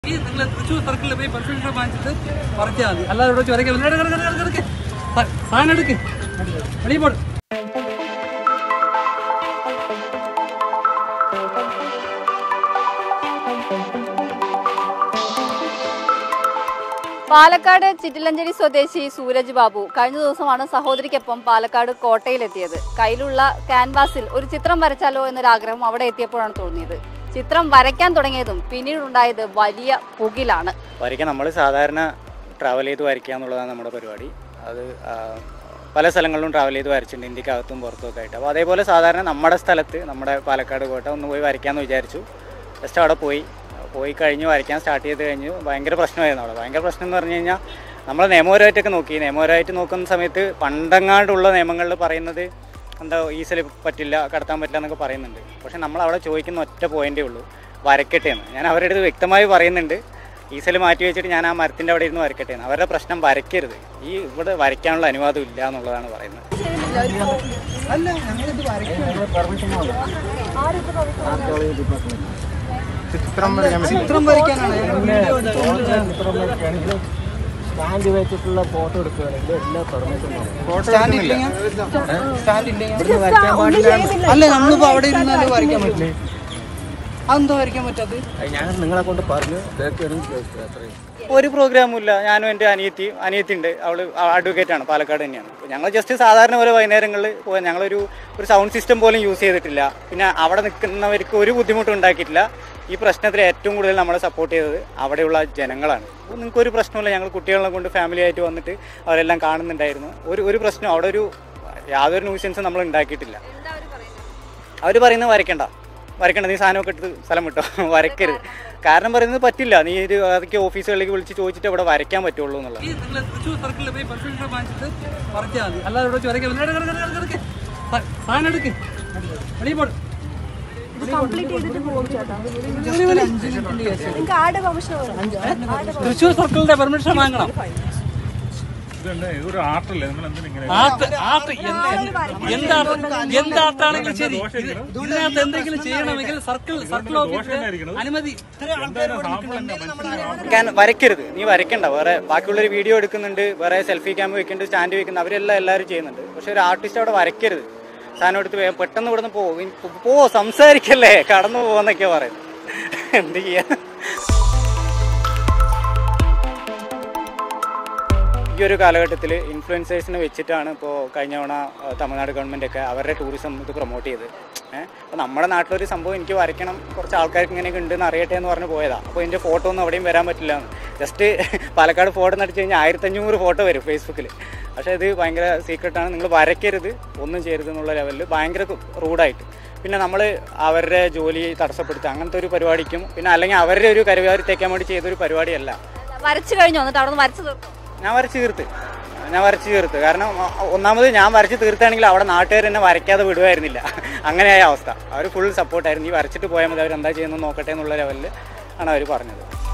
ഈ നിങ്ങൾ തൃശ്ശൂർ സർക്കിളിൽ പോയി പെർഫെക്ഷൻ വാങ്ങിച്ചിട്ട് പറിച്ചാൽ മതി അല്ലാതെ ഇവിടെ വെച്ച് വരയ്ക്കാൻ പറ്റില്ല. എടുക്ക്, എടുക്ക്, എടുക്ക്, എടുക്ക്. സ- സാധനം എടുക്ക് വെളിയിൽ പോട് പാലക്കാട് ചിറ്റിലഞ്ചേരി സ്വദേശി സൂരജ് ബാബു കഴിഞ്ഞ ദിവസമാണ് സഹോദരിക്കൊപ്പം പാലക്കാട് കോട്ടയിലെത്തിയത് കയ്യിലുള്ള ക്യാൻവാസിൽ ഒരു ചിത്രം വരച്ചാലോ എന്നൊരാഗ്രഹം അവിടെ എത്തിയപ്പോഴാണ് തോന്നിയത് ചിത്രം വരയ്ക്കാൻ തുടങ്ങിയതും പിന്നീടുണ്ടായത് വലിയ പുകിലാണ് വരയ്ക്കാൻ നമ്മൾ സാധാരണ ട്രാവൽ ചെയ്ത് വരയ്ക്കുക എന്നുള്ളതാണ് നമ്മുടെ പരിപാടി അത് ആ, പല സ്ഥലങ്ങളിലും ട്രാവൽ ചെയ്ത് വരച്ചിട്ടുണ്ട് ഇന്ത്യക്കകത്തും പുറത്തും ഒക്കെ ആയിട്ട് അപ്പോൾ അതേപോലെ സാധാരണ നമ്മുടെ സ്ഥലത്ത് നമ്മുടെ പാലക്കാട് കോട്ട ഒന്ന് പോയി വരയ്ക്കാമെന്ന് വിചാരിച്ചു ജസ്റ്റ് അവിടെ പോയി പോയി കഴിഞ്ഞ് വരയ്ക്കാൻ സ്റ്റാർട്ട് ചെയ്ത് കഴിഞ്ഞു ഭയങ്കര പ്രശ്നമായിരുന്നു അവിടെ ഭയങ്കര പ്രശ്നം എന്ന് പറഞ്ഞു കഴിഞ്ഞാൽ നമ്മൾ നിയമപരമായിട്ടൊക്കെ നോക്കി നിയമപരമായിട്ട് നോക്കുന്ന സമയത്ത് പണ്ടങ്ങാണ്ടുള്ള നിയമങ്ങളിൽ പറയുന്നത് എന്താ ഈസിലി പറ്റില്ല കടത്താൻ പറ്റില്ല എന്നൊക്കെ പറയുന്നുണ്ട് പക്ഷെ നമ്മൾ അവിടെ ചോദിക്കുന്ന ഒറ്റ പോയിന്റേ ഉള്ളൂ വരക്കട്ടെ എന്ന് ഞാൻ അവരുടെ അടുത്ത് വ്യക്തമായി പറയുന്നുണ്ട് ഈസല് മാറ്റി വെച്ചിട്ട് ഞാൻ ആ മരത്തിൻ്റെ അവിടെ ഇരുന്ന് വരക്കട്ടെ എന്ന് അവരുടെ പ്രശ്നം വരയ്ക്കരുത് ഈ ഇവിടെ വരയ്ക്കാനുള്ള അനുവാദം ഇല്ല എന്നുള്ളതാണ് പറയുന്നത് ചിത്രം വരയ്ക്കാൻ ചിത്രം വരയ്ക്കാനാണ് സ്റ്റാൻഡ് വെച്ചിട്ടുള്ള ഫോട്ടോ എടുക്കുകയാണെങ്കിൽ എല്ലാ പെർമിഷനും സ്റ്റാൻഡ് ഇല്ലെങ്കിൽ സ്റ്റാൻഡ് ഇല്ലെങ്കിൽ ഇവിടുന്ന് വരയ്ക്കാൻ പാടില്ല അല്ല നമ്മളിപ്പോ അവിടെ ഇരുന്നാലേ വരയ്ക്കാൻ പറ്റില്ലേ അതെന്താ വരയ്ക്കാൻ പറ്റാത്തത് ഞാൻ നിങ്ങളെ കൊണ്ട് പറഞ്ഞു കേൾക്കുകയാണെങ്കിൽ കേൾക്കുക അത്രയും ഒരു പ്രോഗ്രാമും ഇല്ല ഞാനും എൻ്റെ അനിയത്തി അനിയത്തി ഉണ്ട് അവൾ അഡ്വക്കേറ്റ് ആണ് പാലക്കാട് തന്നെയാണ് അപ്പോൾ ഞങ്ങൾ ജസ്റ്റ് സാധാരണ പോലെ വൈകുന്നേരങ്ങളിൽ പോയി ഞങ്ങളൊരു ഒരു സൗണ്ട് സിസ്റ്റം പോലും യൂസ് ചെയ്തിട്ടില്ല പിന്നെ അവിടെ നിൽക്കുന്നവർക്ക് ഒരു ബുദ്ധിമുട്ടും ഉണ്ടാക്കിയിട്ടില്ല ഈ പ്രശ്നത്തിൽ ഏറ്റവും കൂടുതൽ നമ്മളെ സപ്പോർട്ട് ചെയ്തത് അവിടെയുള്ള ജനങ്ങളാണ് അപ്പോൾ നിങ്ങൾക്ക് ഒരു പ്രശ്നമില്ല ഞങ്ങൾ കുട്ടികളെ കൊണ്ട് ഫാമിലി ആയിട്ട് വന്നിട്ട് അവരെല്ലാം കാണുന്നുണ്ടായിരുന്നു ഒരു ഒരു പ്രശ്നം അവിടെ ഒരു യാതൊരു ന്യൂസൻസും നമ്മൾ ഉണ്ടാക്കിയിട്ടില്ല അവർ പറയുന്നത് വരയ്ക്കണ്ട വരയ്ക്കണ്ട നീ സാധനമൊക്കെ എടുത്ത് സ്ഥലം വിട്ടോ വരയ്ക്കരുത് കാരണം പറയുന്നത് പറ്റില്ല നീ ഒരു അതൊക്കെ ഓഫീസുകളിലേക്ക് വിളിച്ച് ചോദിച്ചിട്ട് അവിടെ വരയ്ക്കാൻ പറ്റുള്ളൂ എന്നുള്ളത് ഈ നിങ്ങൾ തൃശ്ശൂർ സർക്കിളിൽ പോയി പെർഫെക്ഷൻ വാങ്ങിച്ചിട്ട് പറിച്ചാൽ മതി അല്ലാതെ ഇവിടെ വെച്ച് വരയ്ക്കാൻ പറ്റില്ല. എടുക്ക്, എടുക്ക്, എടുക്ക്, എടുക്ക്. സ- സാധനം എടുക്ക് വെളിയിൽ പോട് തൃശ്ശൂർ സർക്കിളിന്റെ പെർമിഷൻ വാങ്ങണം ഒരു ആർട്ടല്ലേ നിങ്ങൾ എന്തിനാ ഇങ്ങനെ ആർട്ട് ആർട്ട് എന്ത് എന്ത് ആർട്ട് എന്ത് ആർട്ടാണെങ്കിലും ശരി ഇത് ഇതിനകത്ത് എന്തെങ്കിലും ചെയ്യണമെങ്കിൽ സർക്കിൾ സർക്കിൾ ഓഫീസിൽ അനുമതി ഇത്രയും ആൾക്കാർ ഇവിടെ നിൽക്കുന്നുണ്ട്. ഞാൻ വരയ്ക്കരുത് നീ വരയ്ക്കണ്ട വേറെ ബാക്കിയുള്ളൊരു വീഡിയോ എടുക്കുന്നുണ്ട് വേറെ സെൽഫി ക്യാമ്പ് വെക്കുന്നുണ്ട് സ്റ്റാൻഡ് വെക്കുന്നുണ്ട് അവരെല്ലാം എല്ലാവരും ചെയ്യുന്നുണ്ട് പക്ഷെ ഒരു ആർട്ടിസ്റ്റ് അവിടെ വരയ്ക്കരുത് സാധനം എടുത്ത് വേ- പെട്ടെന്ന് ഇവിടുന്ന് പോ ഇൻ- പോ സംസാരിക്കല്ലേ കടന്നു പോവെന്നൊക്കെയാ പറയുന്നത് എന്ത് ചെയ്യാ ഈ ഒരു കാലഘട്ടത്തിൽ ഇൻഫ്ലുവൻസേഴ്സിനെ വെച്ചിട്ടാണ് ഇപ്പോൾ കഴിഞ്ഞ തവണ ആ, തമിഴ്നാട് ഗവൺമെൻറ് ഒക്കെ അവരുടെ ടൂറിസം ഇത് പ്രൊമോട്ട് ചെയ്ത് ഏഹ് അപ്പോൾ നമ്മുടെ നാട്ടിലൊരു സംഭവം എനിക്ക് വരയ്ക്കണം കുറച്ച് ആൾക്കാർക്ക് ഇങ്ങനെയൊക്കെ ഉണ്ടെന്ന് അറിയട്ടെ എന്ന് പറഞ്ഞ് പോയതാണ് അപ്പോൾ ഇതിൻ്റെ ഫോട്ടോ ഒന്നും അവിടെയും വരാൻ പറ്റില്ല ജസ്റ്റ് പാലക്കാട് ഫോട്ടോ നടിച്ച് കഴിഞ്ഞാൽ ആയിരത്തഞ്ഞൂറ് ഫോട്ടോ വരും ഫേസ്ബുക്കിൽ പക്ഷേ ഇത് ഭയങ്കര സീക്രട്ടാണ് നിങ്ങൾ വരയ്ക്കരുത് ഒന്നും ചെയ്യരുത് എന്നുള്ള ലെവലിൽ ഭയങ്കര റൂഡായിട്ട് പിന്നെ നമ്മൾ അവരുടെ ജോലി തടസ്സപ്പെടുത്തുക അങ്ങനത്തെ ഒരു പരിപാടിക്കും പിന്നെ അല്ലെങ്കിൽ അവരുടെ ഒരു കരുവാരി തേക്കാൻ വേണ്ടി ചെയ്തൊരു പരിപാടിയല്ല വരച്ചു കഴിഞ്ഞു വന്നിട്ട് അവിടെ നിന്ന് വരച്ചു തീർക്കും ഞാൻ വരച്ച് തീർത്ത് ഞാൻ വരച്ച് തീർത്ത് കാരണം ഒ- ഒന്നാമത് ഞാൻ വരച്ച് തീർത്താണെങ്കിൽ അവിടെ നാട്ടുകാർ എന്നെ വരയ്ക്കാതെ വിടുമായിരുന്നില്ല അങ്ങനെയായ അവസ്ഥ അവർ ഫുൾ സപ്പോർട്ടായിരുന്നു ഈ വരച്ചിട്ട് പോയാൽ മതി അവർ എന്താ ചെയ്യുന്നത് നോക്കട്ടെ എന്നുള്ള ലെവലിൽ ആണ് അവർ പറഞ്ഞത്